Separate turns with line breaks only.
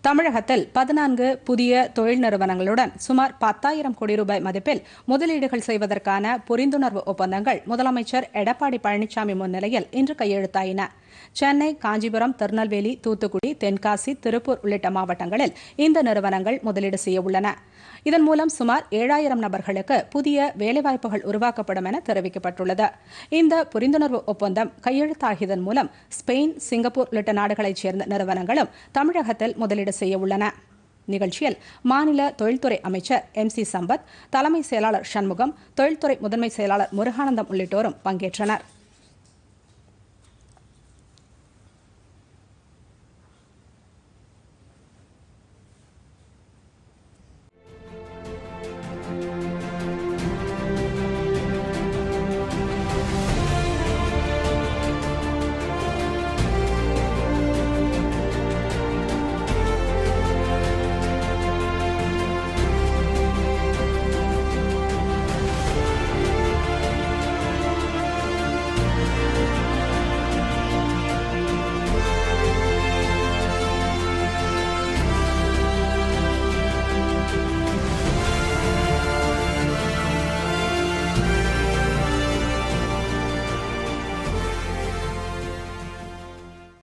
தமிழகத்தில் பதினான்கு புதிய தொழில் நிறுவனங்களுடன் சுமார் பத்தாயிரம் கோடி ரூபாய் மதிப்பில் முதலீடுகள் செய்வதற்கான புரிந்துணர்வு ஒப்பந்தங்கள் முதலமைச்சர் எடப்பாடி பழனிசாமி முன்னிலையில் இன்று கையெழுத்தாயின சென்னை காஞ்சிபுரம் திருநெல்வேலி தூத்துக்குடி தென்காசி திருப்பூர் உள்ளிட்ட மாவட்டங்களில் இந்த நிறுவனங்கள் முதலீடு செய்ய உள்ளன இதன் மூலம் சுமார் ஏழாயிரம் நபர்களுக்கு புதிய வேலைவாய்ப்புகள் உருவாக்கப்படும் என தெரிவிக்கப்பட்டுள்ளது இந்த புரிந்துணர்வு ஒப்பந்தம் கையெழுத்தாகியதன் மூலம் ஸ்பெயின் சிங்கப்பூர் உள்ளிட்ட நாடுகளைச் சேர்ந்த நிறுவனங்களும் தமிழகத்தில் முதலீடு செய்ய உள்ளன நிகழ்ச்சியில் மாநில தொழில்துறை அமைச்சர் எம் சி சம்பத் தலைமை செயலாளர் சண்முகம் தொழில்துறை முதன்மை செயலாளர் முருகானந்தம் உள்ளிட்டோரும் பங்கேற்றனர்